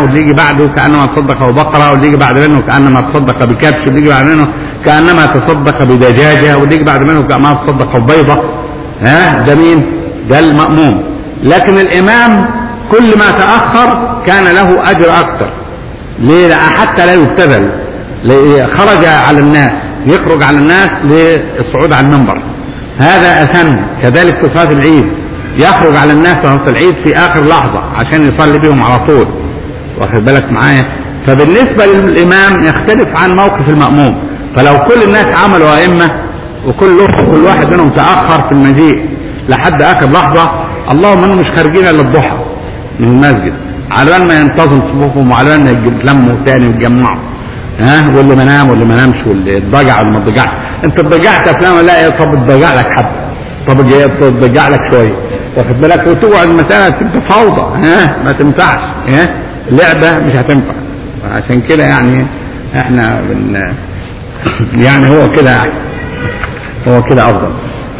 واللي يجي بعده كانما تصدق ببقره واللي يجي بعد منه كانما تصدق بكبش واللي يجي بعد منه كانما تصدق بدجاجه واللي يجي بعد منه كانما تصدق ببيضه ها ده مين؟ ده المأموم لكن الامام كل ما تاخر كان له اجر اكثر ليه؟ لا حتى لا يبتذل ليه؟ خرج على الناس يخرج على الناس للصعود على المنبر هذا أسن كذلك في صلاة العيد يخرج على الناس في صلاة العيد في آخر لحظة عشان يصلي بهم على طول واخد بالك معايا فبالنسبة للإمام يختلف عن موقف المأموم فلو كل الناس عملوا أئمة وكل كل واحد منهم تأخر في المجيء لحد آخر لحظة اللهم انهم مش خارجين إلا الضحى من المسجد على بال ما ينتظم صفوفهم وعلى بال ما يتلموا تاني ويتجمعوا ها واللي ما نام واللي ما نامش واللي اتضجع واللي ما اتضجعش انت اتضجعت افلام لا طب اتضجع لك حبه طب اتضجع لك شويه واخد بالك وتقعد مساله تبقى فوضى ها ما تنفعش ها لعبه مش هتنفع عشان كده يعني احنا بن يعني هو كده هو كده افضل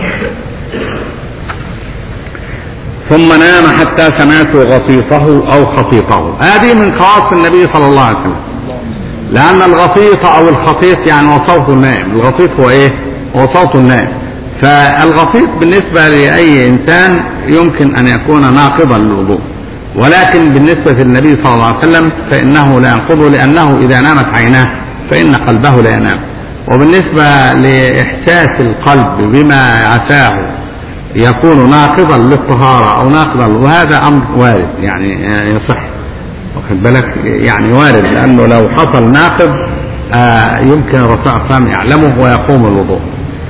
ثم نام حتى سمعت غطيطه او خطيطه هذه من خواص النبي صلى الله عليه وسلم لأن الغطيط أو الخطيط يعني هو صوت النائم الغطيط هو إيه؟ هو صوت النائم فالغطيط بالنسبة لأي إنسان يمكن أن يكون ناقضا للوضوء ولكن بالنسبة للنبي صلى الله عليه وسلم فإنه لا ينقضه لأنه إذا نامت عيناه فإن قلبه لا ينام وبالنسبة لإحساس القلب بما عساه يكون ناقضا للطهارة أو ناقضا وهذا أمر وارد يعني يصح واخد بالك يعني وارد لانه لو حصل ناقض آه يمكن الرسول صلى الله عليه وسلم يعلمه ويقوم الوضوء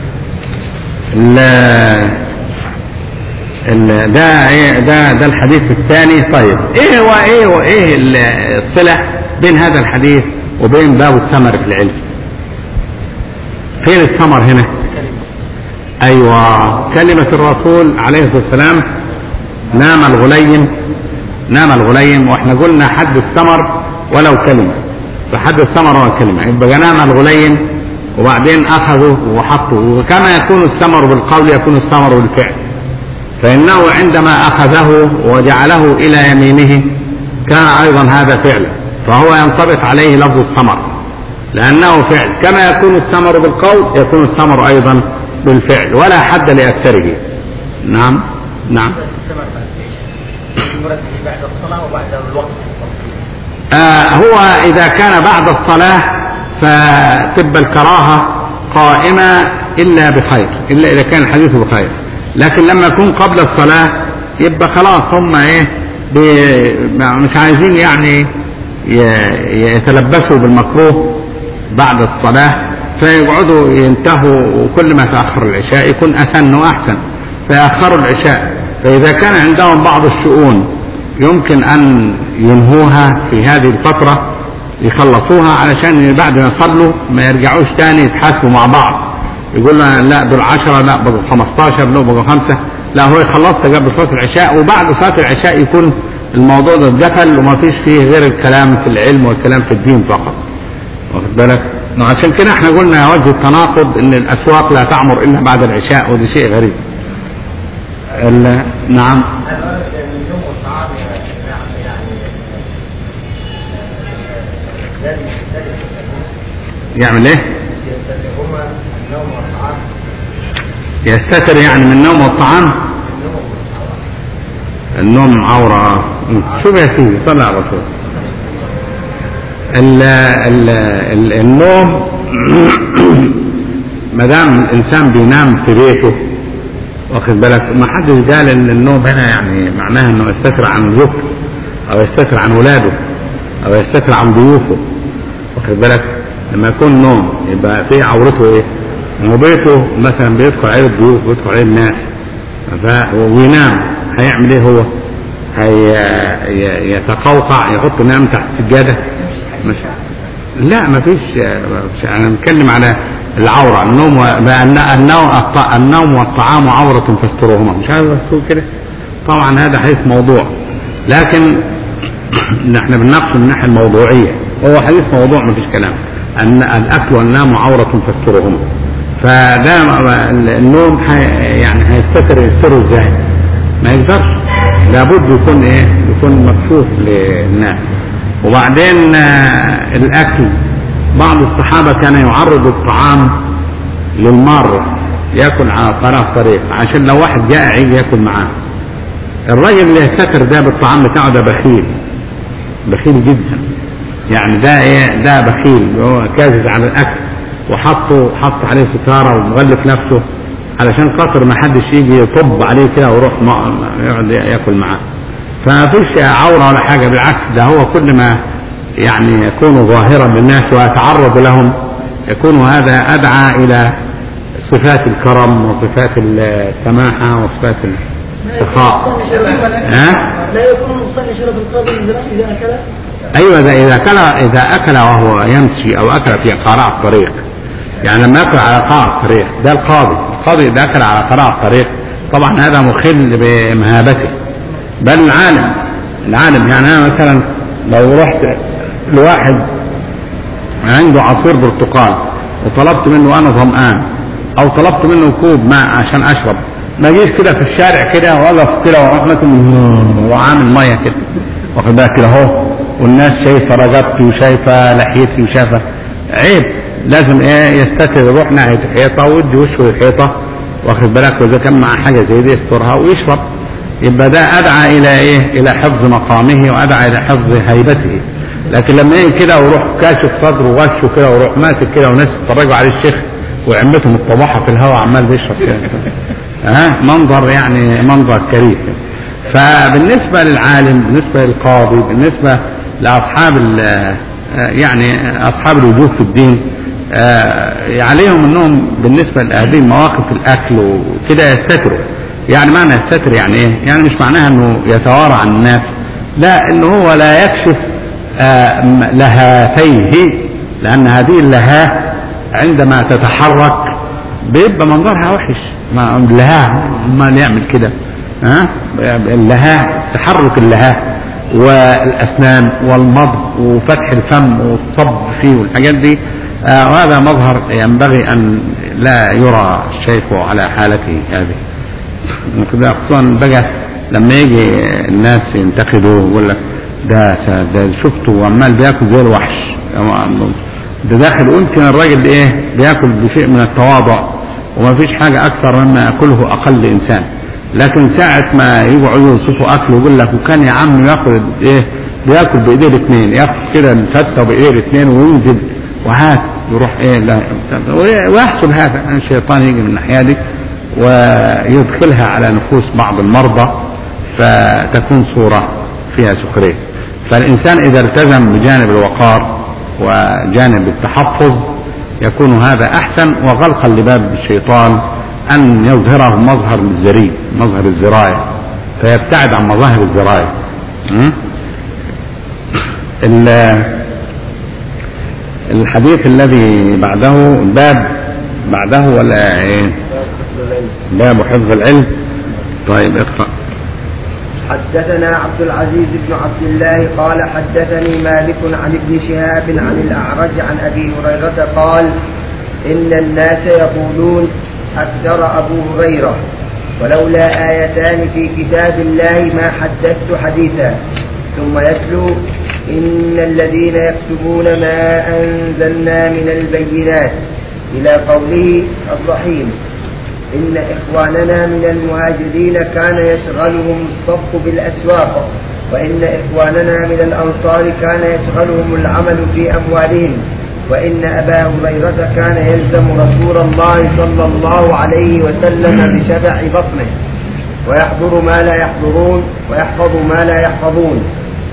ده ايه ده ده الحديث الثاني طيب ايه هو ايه هو ايه الصله بين هذا الحديث وبين باب الثمر في العلم فين الثمر هنا ايوه كلمه الرسول عليه الصلاه والسلام نام الغليم نام الغليم واحنا قلنا حد الثمر ولو كلمة فحد الثمر هو كلمة يبقى نام الغليم وبعدين أخذه وحطه وكما يكون الثمر بالقول يكون الثمر بالفعل فإنه عندما أخذه وجعله إلى يمينه كان أيضا هذا فعلا فهو ينطبق عليه لفظ الثمر لأنه فعل كما يكون الثمر بالقول يكون الثمر أيضا بالفعل ولا حد لأكثره نعم نعم بعد الصلاة وبعد الوقت آه هو إذا كان بعد الصلاة فتبقى الكراهة قائمة إلا بخير إلا إذا كان الحديث بخير لكن لما يكون قبل الصلاة يبقى خلاص هم إيه مش عايزين يعني يتلبسوا بالمكروه بعد الصلاة فيقعدوا ينتهوا وكل ما تأخر العشاء يكون أسن وأحسن فيأخروا العشاء فإذا كان عندهم بعض الشؤون يمكن أن ينهوها في هذه الفترة يخلصوها علشان بعد ما يصلوا ما يرجعوش تاني يتحاسبوا مع بعض يقول لنا لا دول 10 لا بقوا 15 لا بقوا 5 لا هو يخلصها قبل صلاة العشاء وبعد صلاة العشاء يكون الموضوع ده اتقفل وما فيش فيه غير الكلام في العلم والكلام في الدين فقط واخد بالك عشان كده احنا قلنا وجه التناقض ان الاسواق لا تعمر الا بعد العشاء وده شيء غريب نعم يعمل ايه يستتر يعني من النوم والطعام النوم عورة شوف يا سيدي صلى على الرسول ال ال ال النوم ما دام الانسان بينام في بيته واخد بالك ما حدش قال ان النوم هنا يعني معناها انه يستتر عن زوجته او يستتر عن ولاده او يستتر عن ضيوفه واخد بالك لما يكون نوم يبقى في عورته ايه؟ هو بيته مثلا بيدخل عليه الضيوف بيدخل عليه الناس ف... وينام هيعمل ايه هو؟ هي يتقوقع يحط نام تحت السجاده مش لا ما فيش انا بتكلم على العوره النوم و... النوم النوم والطعام عوره فاستروهما مش عارف تقول كده طبعا هذا حديث موضوع لكن احنا بنناقشه من الناحيه الموضوعيه هو حديث موضوع ما فيش كلام أن الأكل والنوم عورة فاسترهما فده النوم حي يعني هيستتر يستره ازاي؟ ما يقدرش لابد يكون ايه؟ يكون مكشوف للناس وبعدين آه، الأكل بعض الصحابة كان يعرض الطعام للمارة ياكل على طرف طريق عشان لو واحد جائع يجي ياكل معاه الراجل اللي يفتكر ده بالطعام بتاعه ده بخيل بخيل جدا يعني ده ايه ده بخيل هو كاذب على الاكل وحطه حط عليه ستاره ومغلف نفسه علشان خاطر ما حدش يجي يطب عليه كده ويروح ما- يقعد ياكل معاه فما فيش عوره ولا حاجه بالعكس ده هو كل ما يعني يكون ظاهرا للناس ويتعرض لهم يكون هذا ادعى الى صفات الكرم وصفات السماحه وصفات السخاء ها؟ لا يكون المصلي شرب القاضي من ذراعه اذا اكل ايوه ده اذا اكل اذا اكل وهو يمشي او اكل في قراع الطريق يعني لما ياكل على قاع الطريق ده القاضي القاضي اذا اكل على قراع الطريق طبعا هذا مخل بمهابته بل العالم العالم يعني انا مثلا لو رحت لواحد عنده عصير برتقال وطلبت منه انا ظمآن او طلبت منه كوب ماء عشان اشرب ما اجيش كده في الشارع كده واقف كده واروح ماسك وعامل ميه كده واخد بالك كده اهو والناس شايفه رقبتي وشايفه لحيتي وشايفه عيب لازم ايه يستتر يروح ناحيه الحيطه ويدي وشه للحيطه واخد بالك واذا كان معاه حاجه زي دي يسترها ويشرب يبقى ده ادعى الى ايه؟ الى حفظ مقامه وادعى الى حفظ هيبته لكن لما يجي كده ويروح كاشف صدره وغشه كده ويروح ماسك كده وناس يتفرجوا عليه الشيخ وعمته متطوحه في الهواء عمال بيشرب كده ها منظر يعني منظر كريم فبالنسبه للعالم بالنسبه للقاضي بالنسبه لاصحاب ال- يعني اصحاب الوجوه في الدين آه، عليهم انهم بالنسبه لهذه المواقف الاكل وكده يستتروا يعني معنى يستتر يعني ايه؟ يعني مش معناها انه يتوارى عن الناس لا انه هو لا يكشف آه، م- لهاتيه لان هذه اللهاه عندما تتحرك بيبقى منظرها وحش ما اللهاه ما يعمل كده ها اللهاه تحرك اللهاه والاسنان والمضغ وفتح الفم والصب فيه والحاجات دي آه وهذا مظهر ينبغي ان لا يرى الشيخ على حالته هذه كده خصوصا بقى لما يجي الناس ينتقدوا ويقول لك ده ده شفته وعمال بياكل زي الوحش ده داخل يمكن الراجل ايه بياكل بشيء من التواضع وما فيش حاجه اكثر مما ياكله اقل انسان لكن ساعة ما يقعدوا يوصفوا اكله يقول لك وكان يا عم ياكل ايه بياكل بايديه الاثنين ياخد كده الفته بايديه الاثنين وينزل وهات يروح ايه لا ويحصل هذا الشيطان يجي من الناحيه دي ويدخلها على نفوس بعض المرضى فتكون صورة فيها سخرية فالإنسان إذا التزم بجانب الوقار وجانب التحفظ يكون هذا أحسن وغلقا لباب الشيطان أن يظهره مظهر الزري مظهر الزراية فيبتعد عن مظاهر الزراية م? ال- الحديث الذي بعده باب بعده ولا ايه باب حفظ العلم طيب اقرأ حدثنا عبد العزيز بن عبد الله قال حدثني مالك عن ابن شهاب عن الأعرج عن أبي هريرة قال إن الناس يقولون أكثر أبو هريرة ولولا آيتان في كتاب الله ما حدثت حديثا ثم يتلو إن الذين يكتبون ما أنزلنا من البينات إلى قوله الرحيم إن إخواننا من المهاجرين كان يشغلهم الصف بالأسواق وإن إخواننا من الأنصار كان يشغلهم العمل في أموالهم وإن أبا هريرة كان يلزم رسول الله صلى الله عليه وسلم بشبع بطنه ويحضر ما لا يحضرون ويحفظ ما لا يحفظون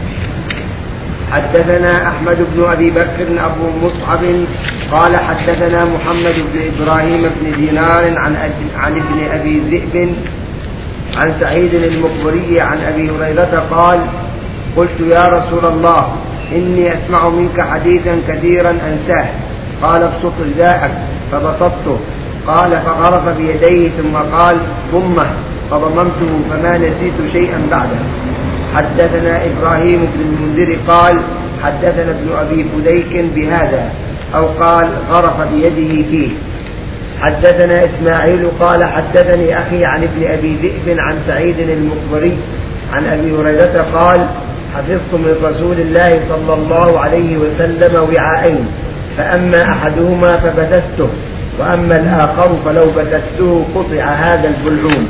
حدثنا أحمد بن أبي بكر أبو مصعب قال حدثنا محمد بن إبراهيم بن دينار عن أب- عن ابن أبي ذئب عن سعيد المقبري عن أبي هريرة قال قلت يا رسول الله إني أسمع منك حديثا كثيرا أنساه قال ابسط رداءك فبسطته قال فغرف بيديه ثم قال ضمه فضممته فما نسيت شيئا بعده حدثنا إبراهيم بن المنذر قال حدثنا ابن أبي فديك بهذا أو قال غرف بيده فيه حدثنا إسماعيل قال حدثني أخي عن ابن أبي ذئب عن سعيد المقبري عن أبي هريرة قال حفظت من رسول الله صلى الله عليه وسلم وعاءين فأما أحدهما فبثثته وأما الآخر فلو بثثته قطع هذا البلعوم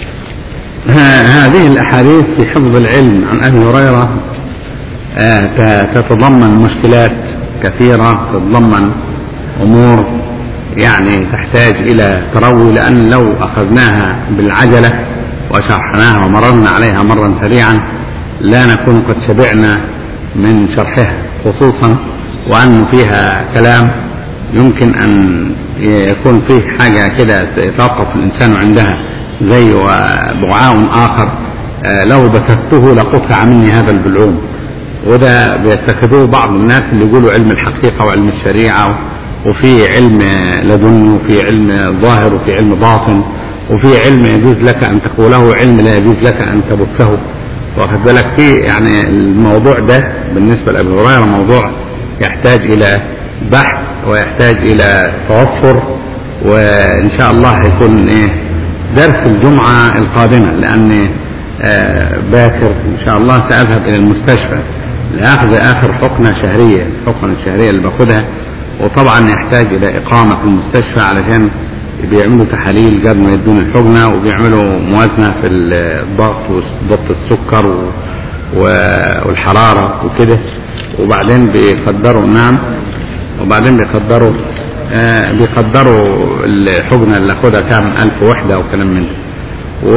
ها- هذه الأحاديث في حفظ العلم عن أبي هريرة آه، ت- تتضمن مشكلات كثيرة تتضمن أمور يعني تحتاج إلى تروي لأن لو أخذناها بالعجلة وشرحناها ومررنا عليها مرا سريعا لا نكون قد شبعنا من شرحها خصوصا وأن فيها كلام يمكن أن يكون فيه حاجة كده يتوقف الإنسان عندها زي وبعاء آخر آه، لو بثثته لقطع مني هذا البلعوم وده بيتخذوه بعض الناس اللي يقولوا علم الحقيقة وعلم الشريعة وفي علم لدني وفي علم ظاهر وفي علم باطن وفي علم يجوز لك أن تقوله علم لا يجوز لك أن تبثه واخد بالك في يعني الموضوع ده بالنسبة لأبي هريرة موضوع يحتاج إلى بحث ويحتاج إلى توفر وإن شاء الله هيكون إيه درس الجمعة القادمة لأن آه، باكر إن شاء الله سأذهب إلى المستشفى لأخذ آخر حقنة شهرية الحقنة الشهرية اللي باخدها وطبعا يحتاج إلى إقامة في المستشفى علشان بيعملوا تحاليل قبل ما يدون الحقنة وبيعملوا موازنة في الضغط وضبط السكر و- و- والحرارة وكده وبعدين بيقدروا نعم وبعدين بيقدروا آه بيقدروا الحقنة اللي اخدها كام ألف وحدة وكلام من ده و...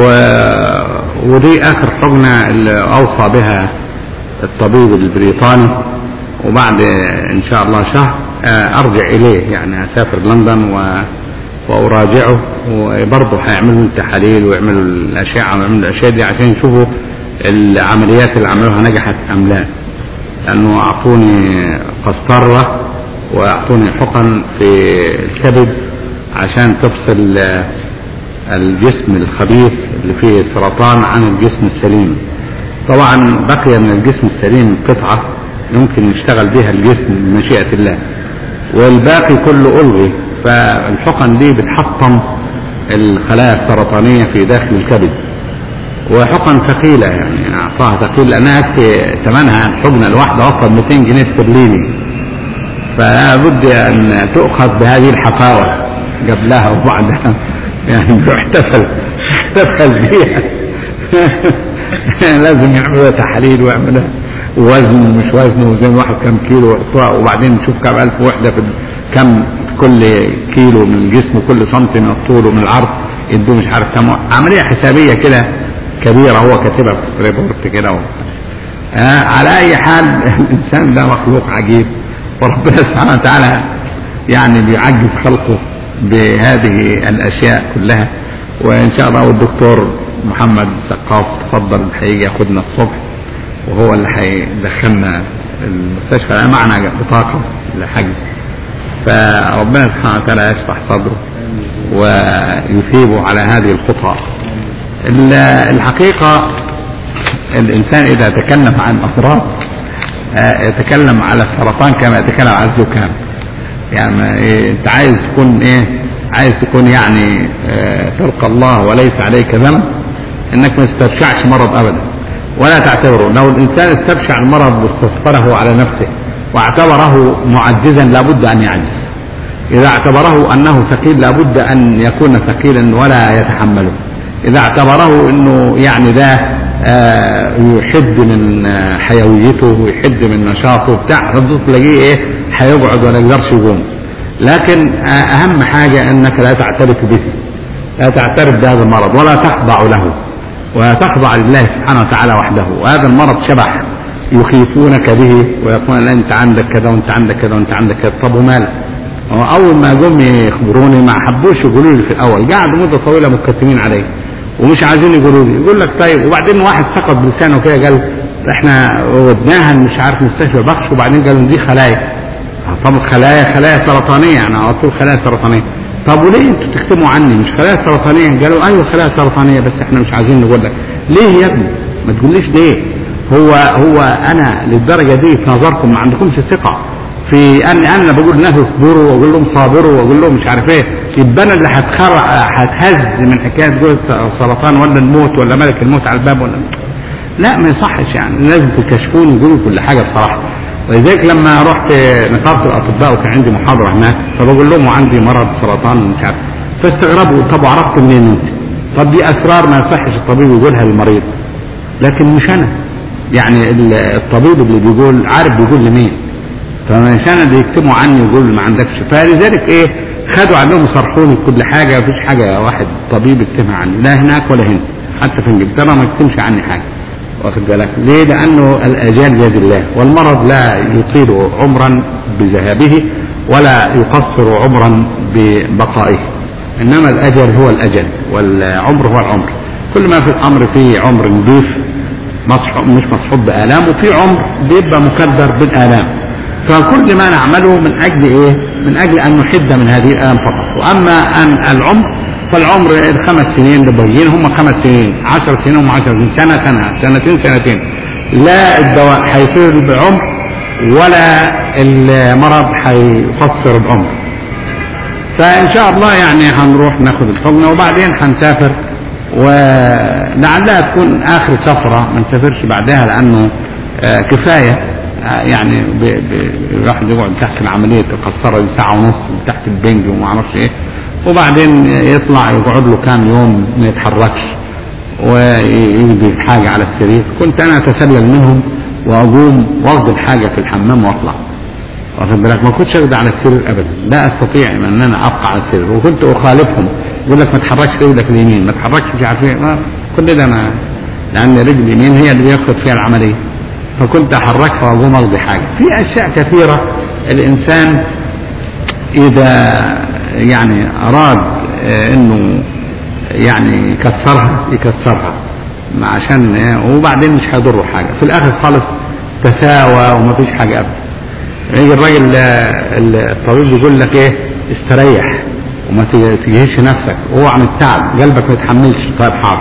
ودي آخر حقنة اللي أوصى بها الطبيب البريطاني وبعد إن شاء الله شهر آه أرجع إليه يعني أسافر لندن و... وأراجعه وبرضه هيعملوا التحاليل ويعملوا الأشعة ويعملوا الأشياء دي عشان يشوفوا العمليات اللي عملوها نجحت أم لا لأنه أعطوني قسطرة وأعطوني حقن في الكبد عشان تفصل آه، الجسم الخبيث اللي فيه سرطان عن الجسم السليم طبعا بقي من الجسم السليم قطعة يمكن يشتغل بها الجسم بمشيئة الله والباقي كله ألغي فالحقن دي بتحطم الخلايا السرطانية في داخل الكبد وحقن ثقيلة يعني أعطاها ثقيل لأنها في ثمنها الحقنة الواحدة أصلا 200 جنيه استرليني فلا بد أن تؤخذ بهذه الحفاوة قبلها وبعدها يعني احتفل احتفل بها لازم يعملوا تحاليل ويعملوا وزن ومش وزن وزن واحد كم كيلو وإعطاء وبعدين نشوف كم ألف وحدة في كم كل كيلو من الجسم وكل سنتي من الطول ومن العرض يدوه مش عارف كم عملية حسابية كده كبيرة هو كاتبها في ريبورت كده و... آه على أي حال الإنسان ده مخلوق عجيب وربنا سبحانه وتعالى يعني بيعجز خلقه بهذه الأشياء كلها وإن شاء الله والدكتور محمد سقاف تفضل هيجي ياخدنا الصبح وهو اللي هيدخلنا المستشفى لا معنا بطاقة لحجز فربنا سبحانه وتعالى يشرح صدره ويثيبه على هذه الخطى ال- الحقيقة الإنسان إذا تكلم عن أمراض آه، يتكلم على السرطان كما يتكلم على الزكام يعني إيه انت عايز تكون ايه عايز تكون يعني آه، تلقى الله وليس عليك ذنب انك ما تستبشعش مرض ابدا ولا تعتبره لو الانسان استبشع المرض واستصفره على نفسه واعتبره معجزا لابد ان يعجز اذا اعتبره انه ثقيل لابد ان يكون ثقيلا ولا يتحمله اذا اعتبره انه يعني ده آه، يحد من آه، حيويته ويحد من نشاطه بتاع تلاقيه ايه هيقعد ولا يقدرش يقوم لكن آه، اهم حاجه انك لا تعترف به لا تعترف بهذا المرض ولا تخضع له وتخضع لله سبحانه وتعالى وحده وهذا المرض شبح يخيفونك به ويقولون لا انت عندك كذا وانت عندك كذا وانت عندك كذا طب ومال هو اول ما جم يخبروني ما حبوش يقولوا لي في الاول قعدوا مده طويله مكتمين علي ومش عايزين يقولوا لي يقول لك طيب وبعدين واحد سقط بلسانه كده قال احنا ودناها مش عارف مستشفى بخش وبعدين قالوا دي خلايا طب خلايا خلايا سرطانيه يعني على طول خلايا سرطانيه طب وليه انتوا تكتموا عني مش خلايا سرطانيه قالوا ايوه خلايا سرطانيه بس احنا مش عايزين نقول لك ليه يا ابني ما تقوليش ليه هو هو انا للدرجه دي في نظركم ما عندكمش ثقه في ان انا بقول الناس اصبروا واقول لهم صابروا واقول لهم مش عارف ايه يبقى انا اللي هتخرع هتهز من حكايه جوز سرطان ولا الموت ولا ملك الموت على الباب ولا لا ما يصحش يعني لازم تكشفوني يقولوا كل حاجه بصراحه ولذلك لما رحت نقابه الاطباء وكان عندي محاضره هناك فبقول لهم عندي مرض سرطان ومش عارف فاستغربوا طب عرفت منين انت؟ طب دي اسرار ما يصحش الطبيب يقولها للمريض لكن مش انا يعني ال- الطبيب اللي بيقول عارف بيقول لمين فمش انا اللي يكتبوا عني ويقول ما عندكش فلذلك ايه خدوا عنهم يصرحوني كل حاجه مفيش حاجه واحد طبيب يكتبها عني لا هناك ولا هنا حتى في انجلترا ما يكتبش عني حاجه واخد بالك ليه لانه الاجال بيد الله والمرض لا يطيل عمرا بذهابه ولا يقصر عمرا ببقائه انما الاجل هو الاجل والعمر هو العمر كل ما في الامر فيه عمر نضيف مصحوب مش مصحوب بآلام وفي عمر بيبقى مكدر بالآلام فكل ما نعمله من أجل إيه؟ من أجل أن نحد من هذه الآلام فقط وأما أن العمر فالعمر الخمس سنين اللي باقيين هم خمس سنين عشر سنين هم عشر سنين سنة سنة سنتين سنتين لا الدواء هيصير بعمر ولا المرض هيقصر بعمر فإن شاء الله يعني هنروح ناخد الصدمة وبعدين هنسافر ولعلها تكون آخر سفرة ما نسافرش بعدها لأنه آه، كفاية آه، يعني ب- ب- الواحد يقعد تحت العملية القسطرة دي ساعة ونص تحت البنج وما اعرفش ايه وبعدين يطلع يقعد له كام يوم ما يتحركش ويجي حاجة على السرير كنت أنا أتسلل منهم وأقوم وأخذ الحاجة في الحمام وأطلع واخد بالك ما كنتش اقعد على السرير ابدا لا استطيع ان انا ابقى على السرير وكنت اخالفهم يقول لك ما تحركش رجلك اليمين ما تحركش مش عارف ايه ما- كل ده ما لان رجل اليمين هي اللي بياخد فيها العمليه فكنت احركها واقوم اقضي حاجه في اشياء كثيره الانسان اذا يعني اراد آه، انه يعني يكسرها يكسرها ما عشان إيه، وبعدين مش هيضره حاجه في الاخر خالص تساوى ومفيش حاجه ابدا يجي الراجل آه، الطبيب يقول لك ايه استريح وما ت- تجهش نفسك اوعى من التعب قلبك ما يتحملش طيب حاضر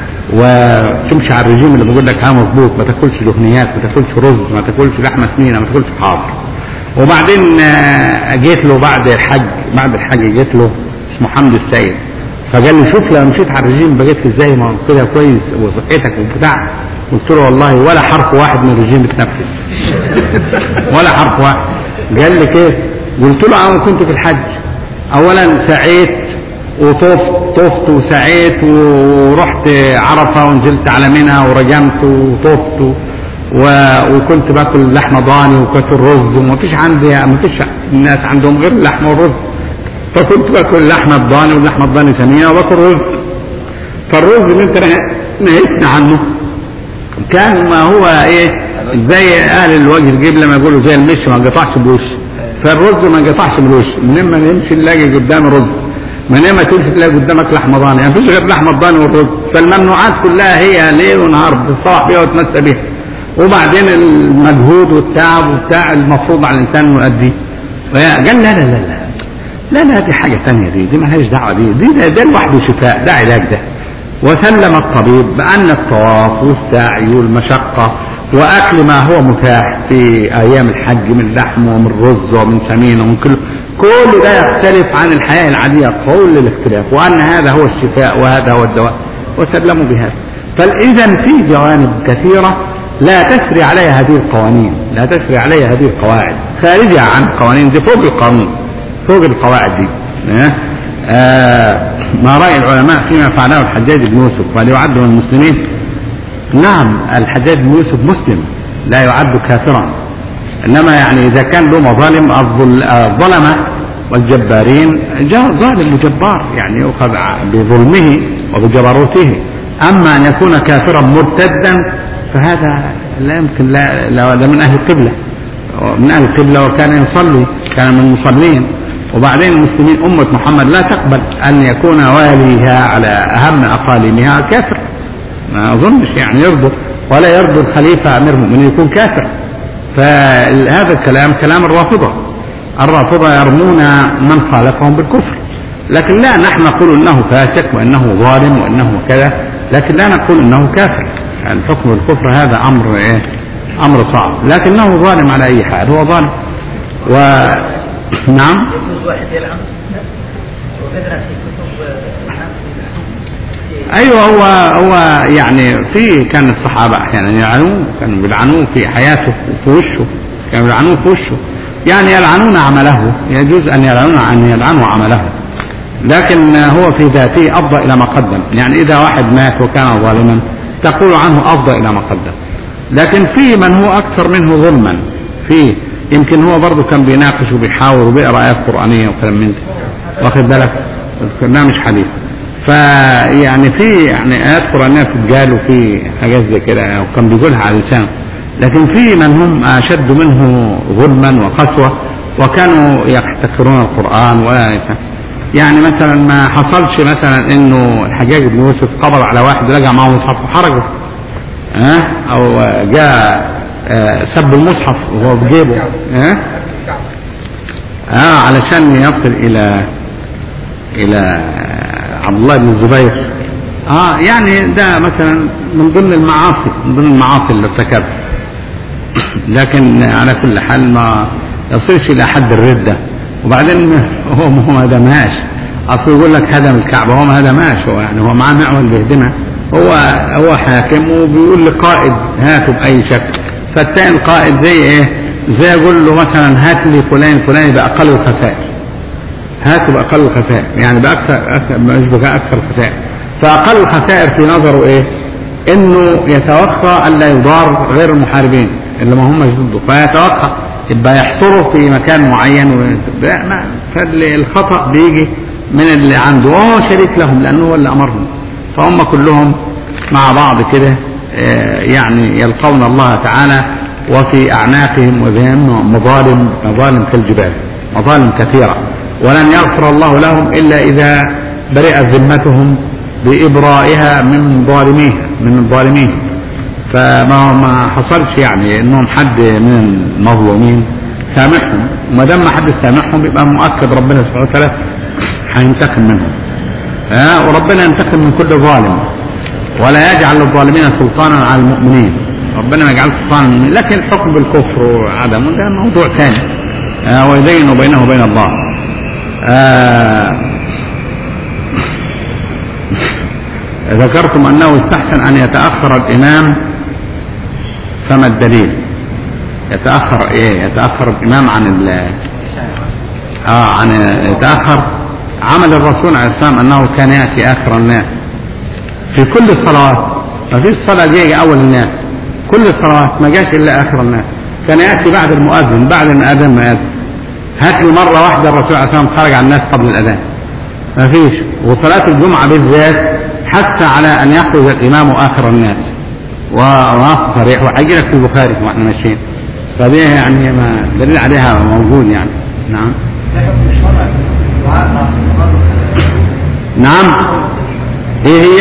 وتمشي على الرجيم اللي بيقول لك ها مظبوط ما تاكلش دهنيات ما تاكلش رز ما تاكلش لحمه سمينه ما تاكلش حاضر وبعدين آه، جيت له بعد الحج بعد الحج جيت له اسمه حمد السيد فقال لي شوف لو مشيت على الرجيم بقيت ازاي ما قلت له كويس وصحتك وبتاع قلت له والله ولا حرف واحد من الرجيم اتنفذ ولا حرف واحد قال لي كيف قلت له انا كنت في الحج اولا سعيت وطفت طفت وسعيت ورحت عرفه ونزلت على منى ورجمت وطفت و- وكنت باكل لحمه ضاني وكاكل رز وما فيش عندي ما فيش ناس عندهم غير اللحمه والرز فكنت باكل اللحمه الضاني واللحمه الضاني سمينه وباكل رز فالرز اللي انت نه- نهيتنا عنه كان ما هو ايه زي اهل الوجه الجيب لما يقولوا زي المش ما انقطعش بوش فالرز ما انقطعش بوش من لما نمشي نلاقي قدام رز من لما تمشي تلاقي قدامك لحمه ضاني ما فيش غير لحمه ضاني والرز فالممنوعات كلها هي ليل ونهار بتصاح بيها وتمسى بيها وبعدين المجهود والتعب والبتاع المفروض على الانسان انه يؤديه فقال لا لا لا لا لا لا دي حاجة تانية دي دي مالهاش دعوة دي دي ده, ده لوحده شفاء ده علاج ده وسلم الطبيب بأن الطواف والسعي والمشقة وأكل ما هو متاح في أيام الحج من لحم ومن رز ومن سمين ومن كل كل ده يختلف عن الحياة العادية كل الاختلاف وأن هذا هو الشفاء وهذا هو الدواء وسلموا بهذا فإذا في جوانب كثيرة لا تسري عليها هذه القوانين لا تسري عليها هذه القواعد خارجة عن القوانين دي فوق القانون فوق القواعد دي اه؟ آه ما رأي العلماء فيما فعله الحجاج بن يوسف وهل يعد من المسلمين؟ نعم الحجاج بن يوسف مسلم لا يعد كافرا انما يعني اذا كان له مظالم الظل- الظلمه والجبارين جا- ظالم وجبار يعني يؤخذ ع- بظلمه وبجبروته اما ان يكون كافرا مرتدا فهذا لا يمكن لا, لا ده من اهل القبله من اهل القبله وكان يصلي كان من المصلين وبعدين المسلمين امه محمد لا تقبل ان يكون واليها على اهم اقاليمها كافر ما اظنش يعني يرضى ولا يرضى الخليفه امير المؤمنين يكون كافر فهذا الكلام كلام الرافضه الرافضه يرمون من خالفهم بالكفر لكن لا نحن نقول انه فاسق وانه ظالم وانه كذا لكن لا نقول انه كافر الحكم بالكفر هذا امر ايه امر صعب لكنه ظالم على اي حال هو ظالم و نعم يجوز واحد يلعن وكذا في كتب الحنف ايوه هو هو يعني في كان الصحابه احيانا يلعنوه كانوا بيلعنوه في حياته وفي وشه كانوا يلعنوه في وشه يعني يلعنون عمله يجوز ان يلعنون ان يلعنوا عمله لكن هو في ذاته افضى الى ما قدم يعني اذا واحد مات وكان ظالما تقول عنه افضى الى ما قدم لكن في من هو اكثر منه ظلما في يمكن هو برضه كان بيناقش وبيحاور وبيقرا ايات قرانيه وكلام من ده واخد بالك ده مش حديث فيعني في يعني ايات قرانيه بتتقال وفي حاجات زي كده وكان بيقولها على لسانه لكن في من هم اشد منه ظلما وقسوه وكانوا يحتكرون القران ولا يعني مثلا ما حصلش مثلا انه الحجاج بن يوسف قبض على واحد ولقى معه مصحف وحرجه ها او جاء آه، سب المصحف وهو في جيبه ها اه علشان يصل الى الى عبد الله بن الزبير اه يعني ده مثلا من ضمن المعاصي من ضمن المعاصي اللي ارتكبها لكن على كل حال ما يصلش الى حد الرده وبعدين هو ما هو ما هدمهاش اصل يقول لك هدم الكعبه هو ما هدمهاش هو يعني هو معاه معول بيهدمها هو هو حاكم وبيقول لقائد هاته باي شكل فالتاني القائد زي ايه؟ زي يقول له مثلا هات لي فلان فلان باقل الخسائر هاته باقل الخسائر يعني باكثر أكثر مش بقى اكثر الخسائر فاقل الخسائر في نظره ايه؟ انه يتوقع الا يضار غير المحاربين اللي ما همش ضده فيتوقع يبقى يحصره في مكان معين و... لا، ما- فالخطا بيجي من اللي عنده وهو شريك لهم لانه هو اللي امرهم فهم كلهم مع بعض كده آه، يعني يلقون الله تعالى وفي اعناقهم وذهنهم مظالم مظالم كالجبال مظالم كثيره ولن يغفر الله لهم الا اذا برئت ذمتهم بابرائها من ظالميها من الظالمين فما ما حصلش يعني انهم حد من المظلومين سامحهم وما دام ما حد سامحهم يبقى مؤكد ربنا سبحانه وتعالى هينتقم منهم ها وربنا ينتقم من كل ظالم ولا يجعل للظالمين سلطانا على المؤمنين ربنا ما يجعل سلطانا المؤمنين لكن الحكم بالكفر وعدمه ده موضوع ثاني آه ويدين بينه وبين الله آه ذكرتم انه يستحسن ان يتاخر الامام فما الدليل يتاخر ايه يتاخر الامام عن ال اه عن يتاخر عمل الرسول عليه السلام انه كان ياتي اخر الناس في كل الصلوات ما فيش صلاه جاي اول الناس كل الصلوات ما جاش الا اخر الناس كان ياتي بعد المؤذن بعد ما اذن ما يأذن هات لي مره واحده الرسول عليه السلام خرج على الناس قبل الاذان ما فيش وصلاه الجمعه بالذات حتى على ان يخرج الامام اخر الناس ونص صريح وحاجي لك في البخاري واحنا ماشيين فدي يعني ما دليل عليها موجود يعني نعم نعم ايه هي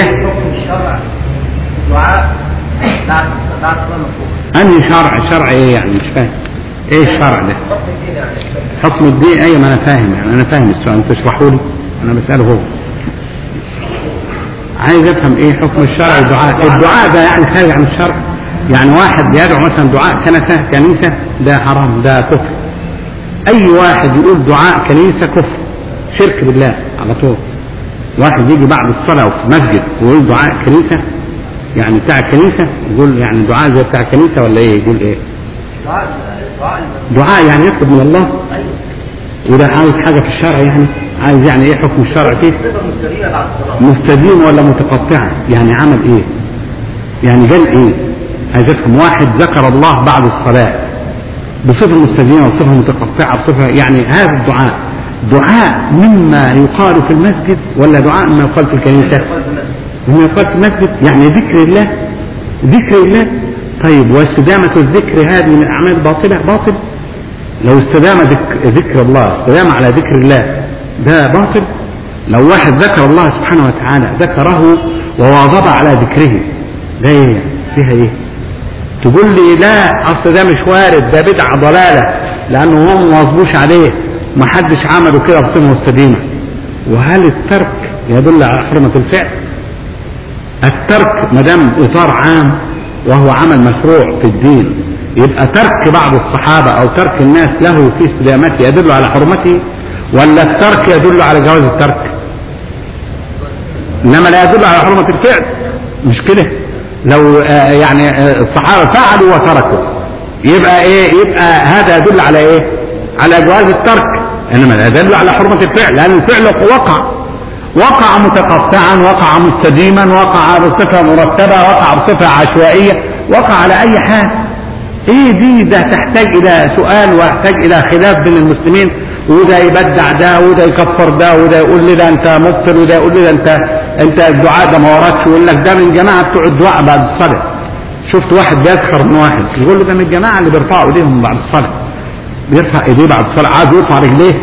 انهي شرع شرع ايه يعني مش فاهم ايه الشرع ده حكم الدين ايوه ما انا فاهم يعني انا فاهم السؤال انت تشرحوا لي انا بساله هو عايز افهم ايه حكم الشرع الدعاء الدعاء ده يعني خارج عن الشرع يعني واحد بيدعو مثلا دعاء كنسة كنيسة ده حرام ده كفر اي واحد يقول دعاء كنيسة كفر شرك بالله على طول واحد يجي بعد الصلاة في مسجد ويقول دعاء كنيسة يعني بتاع الكنيسة يقول يعني دعاء زي بتاع الكنيسة ولا ايه يقول ايه دعاء يعني يطلب من الله وده عاوز حاجة في الشرع يعني عايز يعني ايه حكم الشرع فيه مستديم ولا متقطعة يعني عمل ايه يعني قال ايه عايز افهم واحد ذكر الله بعد الصلاة بصفة مستديمة وصفة متقطعة بصفة يعني هذا الدعاء دعاء مما يقال في المسجد ولا دعاء مما يقال في الكنيسة مما يقال في المسجد يعني ذكر الله ذكر الله طيب واستدامة الذكر هذه من الأعمال باطلة باطل لو استدام ذك- ذكر الله استدام على ذكر الله ده باطل لو واحد ذكر الله سبحانه وتعالى ذكره وواظب على ذكره ده ايه فيها ايه تقول لي لا اصل ده مش وارد ده بدعه ضلاله لانه هم ما واظبوش عليه ما حدش عمله كده بصفه مستديمه وهل الترك يدل على حرمه الفعل الترك ما دام اطار عام وهو عمل مشروع في الدين يبقى ترك بعض الصحابه او ترك الناس له في استدامته يدل على حرمته ولا الترك يدل على جواز الترك انما لا يدل على حرمه الفعل مش كده لو آه، يعني آه، الصحابه فعلوا وتركوا يبقى ايه يبقى هذا يدل على ايه على جواز الترك انما لا يدل على حرمه الفعل لان الفعل وقع وقع متقطعا وقع مستديما وقع بصفه مرتبه وقع بصفه عشوائيه وقع على اي حال ايه دي ده تحتاج الى سؤال ويحتاج الى خلاف بين المسلمين وده يبدع ده وده يكفر ده وده يقول لي ده انت مبطل وده يقول لي ده انت انت الدعاء ده ما وراكش ويقول لك ده من جماعه بتوع الدعاء بعد الصلاه شفت واحد بيسخر من واحد يقول له ده من الجماعه اللي بيرفعوا ايديهم بعد الصلاه بيرفع ايديه بعد الصلاه عايز يرفع رجليه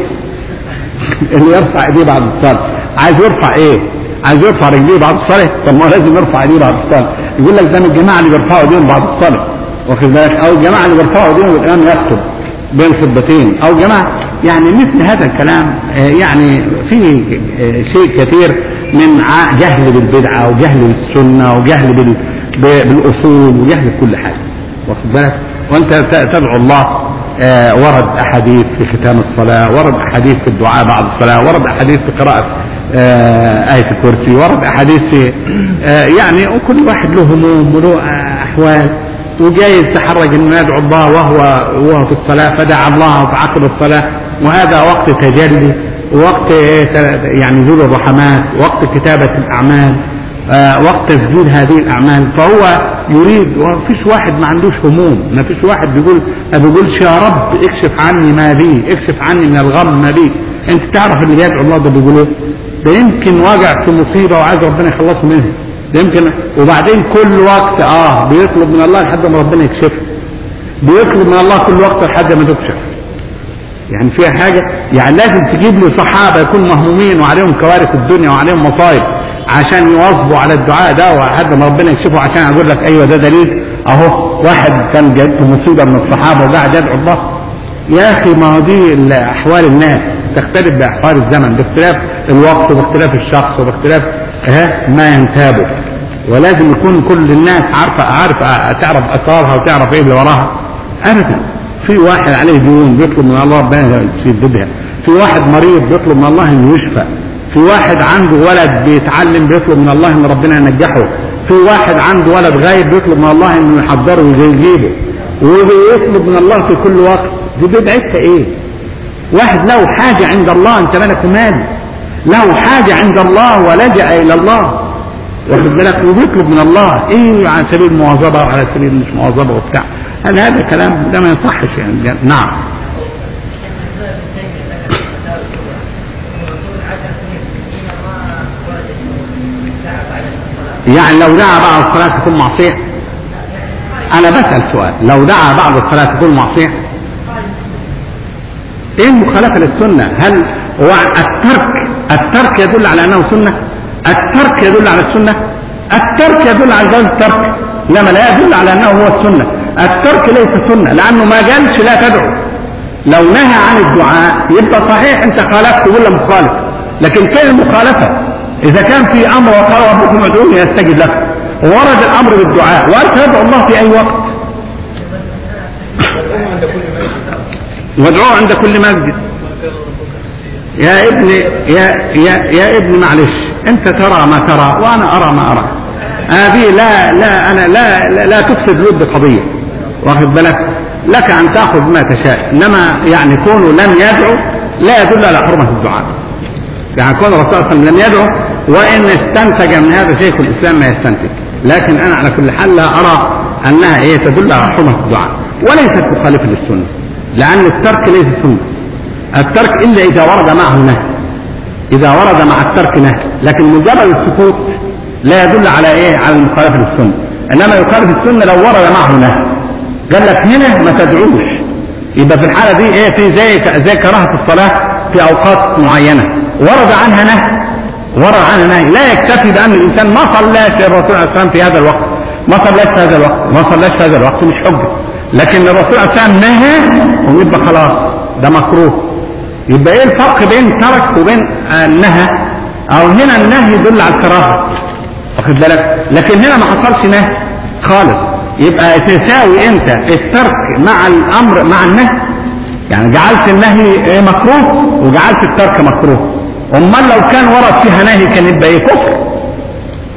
اللي يرفع ايديه بعد الصلاه عايز يرفع ايه عايز يرفع رجليه بعد الصلاه طب ما هو لازم يرفع ايديه بعد الصلاه يقول لك ده من الجماعه اللي بيرفعوا ايديهم بعد الصلاه واخد بالك او الجماعه اللي بيرفعوا ايديهم والامام يخطب بين خطبتين او جماعه يعني مثل هذا الكلام آه، يعني فيه آه، شيء كثير من ع- جهل بالبدعه وجهل بالسنه وجهل بال- ب- بالاصول وجهل بكل حاجه واخد بالك وانت ت- تدعو الله آه، ورد احاديث في ختام الصلاه ورد احاديث في الدعاء بعد الصلاه ورد احاديث في قراءه آه، آية الكرسي ورد أحاديث في آه، يعني وكل واحد له هموم وله آه، أحوال وجايز تحرج انه يدعو الله وهو وهو في الصلاه فدعا الله في عقب الصلاه وهذا وقت تجلي وقت يعني نزول الرحمات وقت كتابه الاعمال آه، وقت تسجيل هذه الاعمال فهو يريد ومفيش واحد ما عندوش هموم ما فيش واحد بيقول ما بيقولش يا رب اكشف عني ما بي اكشف عني من الغم ما بي انت تعرف اللي بيدعو الله ده بيقول ايه ده يمكن واقع في مصيبه وعايز ربنا يخلصه منها ده يمكن وبعدين كل وقت اه بيطلب من الله لحد ما ربنا يكشفه بيطلب من الله كل وقت لحد ما تكشف يعني فيها حاجة يعني لازم تجيب لي صحابة يكون مهمومين وعليهم كوارث الدنيا وعليهم مصايب عشان يواظبوا على الدعاء ده وحد ما ربنا يكشفه عشان اقول لك ايوه ده دليل اهو واحد كان جاته مصيبة من الصحابة وقاعد يدعو الله يا اخي ما هو دي احوال الناس تختلف باحوال الزمن باختلاف الوقت وباختلاف الشخص وباختلاف ها ما ينتابه ولازم يكون كل الناس عارفه عارفه تعرف اسرارها وتعرف ايه اللي وراها ابدا في واحد عليه ديون بيطلب من الله ربنا يسددها في واحد مريض بيطلب من الله انه يشفى في واحد عنده ولد بيتعلم بيطلب من الله ان ربنا ينجحه في واحد عنده ولد غايب بيطلب من الله انه يحضره ويجيبه وبيطلب من الله في كل وقت دي بدعتها ايه واحد له حاجة عند الله انت مالك ومالي له حاجة عند الله ولجأ الى الله واخد بالك وبيطلب من الله ايه على سبيل المواظبة وعلى سبيل مش مواظبة وبتاع هل هذا كلام ده ما يصحش يعني نعم يعني لو دعا بعد الصلاة تكون معصية أنا بسأل سؤال لو دعا بعد الصلاة تكون معصية إيه المخالفة للسنة هل هو الترك الترك يدل على أنه سنة الترك يدل على السنة الترك يدل على جواز الترك لما لا يدل على أنه هو السنة الترك ليس سنة لأنه ما قالش لا تدعو لو نهى عن الدعاء يبقى صحيح أنت خالفت ولا مخالف لكن كان المخالفة إذا كان في أمر وقال ربكم ادعوني يستجب لكم ورد الأمر بالدعاء وأنت تدعو الله في أي وقت وادعوه عند كل مسجد يا ابني يا يا يا ابني معلش انت ترى ما ترى وانا ارى ما ارى هذه لا لا انا لا لا, لا تفسد ود قضيه واخد بالك لك ان تاخذ ما تشاء انما يعني كونه لم يدعو لا يدل على حرمه الدعاء يعني كون الرسول صلى الله عليه وسلم لم يدعو وان استنتج من هذا شيخ الاسلام ما يستنتج لكن انا على كل حال لا ارى انها ايه تدل على حرمه الدعاء وليست مخالفه للسنه لان الترك ليس سنه الترك الا اذا ورد معه نهي اذا ورد مع الترك نهي لكن مجرد السكوت لا يدل على ايه على المخالفه للسنه انما يخالف السنه لو ورد معه نهي قال لك هنا ما تدعوش يبقى في الحاله دي ايه في زي زي كراهه الصلاه في اوقات معينه ورد عنها نهي ورد عنها نهي لا يكتفي بان الانسان ما صلاش الرسول عليه السلام في هذا الوقت ما صلاش في هذا الوقت ما صلاش في هذا الوقت مش حجه لكن الرسول عليه السلام نهى ويبقى خلاص ده مكروه يبقى ايه الفرق بين ترك وبين النهى او هنا النهي يدل على الكراهه واخد بالك لكن هنا ما حصلش نهي خالص يبقى تساوي انت الترك مع الامر مع النهي يعني جعلت النهي مكروه وجعلت الترك مكروه امال لو كان ورد فيها نهي كان يبقى ايه كفر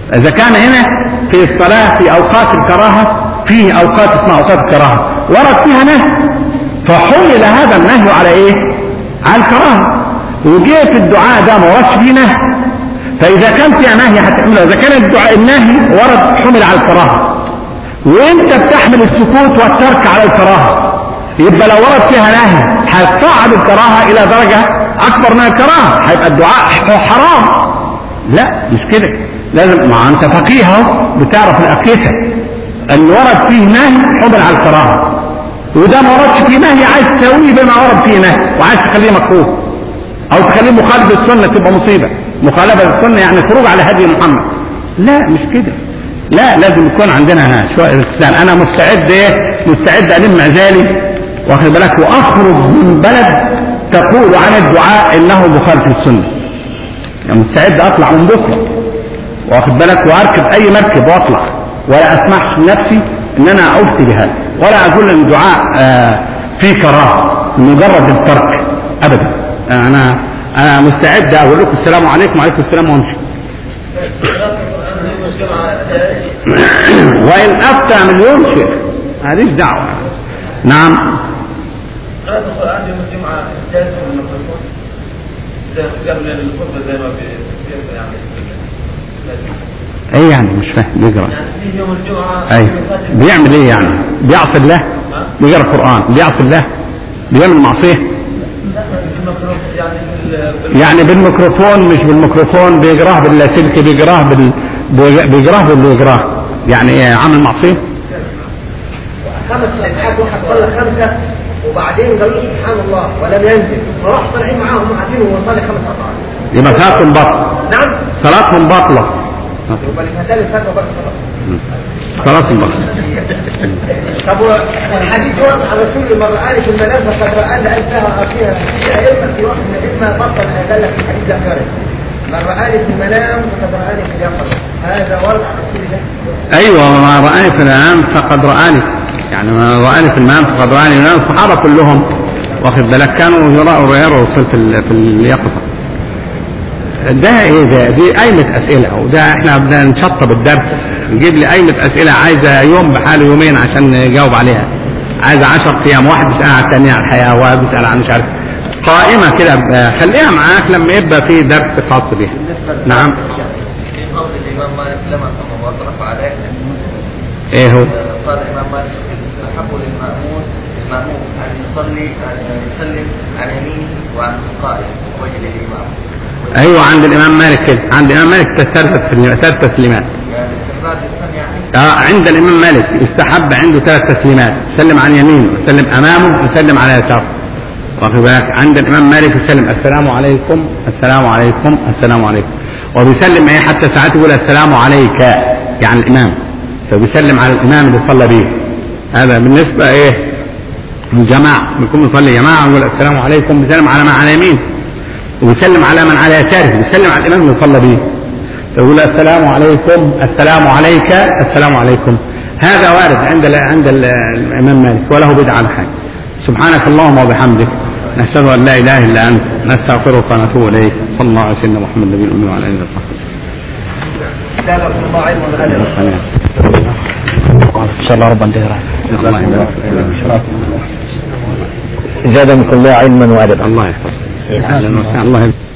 اذا كان هنا في الصلاه في اوقات الكراهه فيه اوقات اسمها اوقات الكراهه ورد فيها نهي فحمل هذا النهي على ايه على الكراهه وجه في الدعاء ده ما وردش فيه نهي فاذا كان فيها نهي هتعمله اذا كان الدعاء النهي ورد حمل على الكراهه وانت بتحمل السكوت والترك على الكراهه يبقى لو ورد فيها نهي هتصعد الكراهه الى درجه اكبر من الكراهه هيبقى الدعاء حرام لا مش كده لازم ما انت فقيه اهو بتعرف الاقيسه اللي ورد فيه نهي حمل على الكراهه وده ما وردش فيه نهي عايز تسويه بما ورد فيه نهي وعايز تخليه مكروه او تخليه مخالف للسنه تبقى مصيبه مخالفه للسنه يعني خروج على هدي محمد لا مش كده لا لازم يكون عندنا شويه الاسلام انا مستعد ايه مستعد الم عزالي واخد بالك واخرج من بلد تقول عن الدعاء انه مخالف للسنه يعني مستعد اطلع من بكره واخد بالك واركب اي مركب واطلع ولا اسمح لنفسي ان انا افتي بهذا ولا اقول ان الدعاء آه فيه كراهه مجرد الترك ابدا انا انا مستعد اقول لكم السلام عليكم وعليكم السلام وامشي وان افتى مليون شيخ ماليش دعوه نعم قراءة القرآن يوم الجمعة جائز من الميكروفون زي قبل الخطبة زي ما بيصير يعني ايه يعني مش فاهم بيقرا يعني في يوم الجمعة اي بيعمل ايه يعني بيعصي الله بيقرا القران بيعصي الله بيعمل معصيه الميكروفون يعني بال- يعني بالميكروفون مش بالميكروفون بيقراه باللاسلكي بيقراه بال بيقراه باللي يقراه يعني ايه عامل معصيه خمس صفحات واحد صلى خمسة وبعدين قالوا له سبحان الله ولم ينزل فراح طالعين معاهم قاعدين وهو صلي خمس ركعات يبقى صلاتهم باطله نعم صلاتهم باطله يبقى الفتاة الفتوى بس خلاص صلاتهم باطله طب والحديث ورد عن رسول الله رآني في المنام فقد رآني أنتهى فيها في أئمة في وقت من الأئمة فصل هذا في حديث ذكره من رآني في المنام فقد رآني في اليقظة هذا ورد عن رسول الله ايوه ما رآني في المنام فقد رآني يعني ما رآني في المنام فقد رآني لأن الصحابة كلهم واخد بالك كانوا يروا يروا في ال- في اليقظة ده ايه ده دي قايمة اسئلة وده احنا بدنا نشطب الدرس نجيب لي قايمة اسئلة عايزة يوم بحاله يومين عشان نجاوب عليها عايزة 10 ايام واحد بيسأل على الثانية عن الحياة وواحد بيسأل عن مش عارف قائمة كده ب- خليها معاك لما يبقى في درس خاص بيها نعم في قول الإمام مالك لما ثم وصرف عليه ايه هو قال الإمام مالك يستحب للمأمون المأمون أن يصلي أن يسلم عن يمينه وعن القائد وجه الإمام ايوه عند الامام مالك كده عند الامام مالك ثلاث تسليمات ثلاث تسليمات يعني استفاد السمع يعني آه عند الامام مالك يستحب عنده ثلاث تسليمات يسلم عن يمينه يسلم امامه يسلم على يساره واخد بالك عند الامام مالك يسلم السلام عليكم السلام عليكم السلام عليكم وبيسلم ايه حتى ساعات يقول السلام عليك يعني الامام فبيسلم على الامام اللي صلى به هذا بالنسبه ايه الجماعه بيكون يصلي جماعه يقول السلام عليكم بيسلم على من على يمينه وبيسلم على من على يساره بيسلم على الامام اللي صلى به يقول السلام عليكم السلام عليك السلام عليكم هذا وارد عند ال عند ال الامام مالك وله بدعه على حاجه سبحانك اللهم وبحمدك نشهد ان لا اله الا انت نستغفرك ونتوب اليك صلى الله على سيدنا محمد النبي الامي وعلى اله وصحبه كتابكم الله علم وغيره ان شاء الله ربنا الله يبارك فيك. زادكم الله علما وادبا الله يحفظك اهلا وسهلا الله يبارك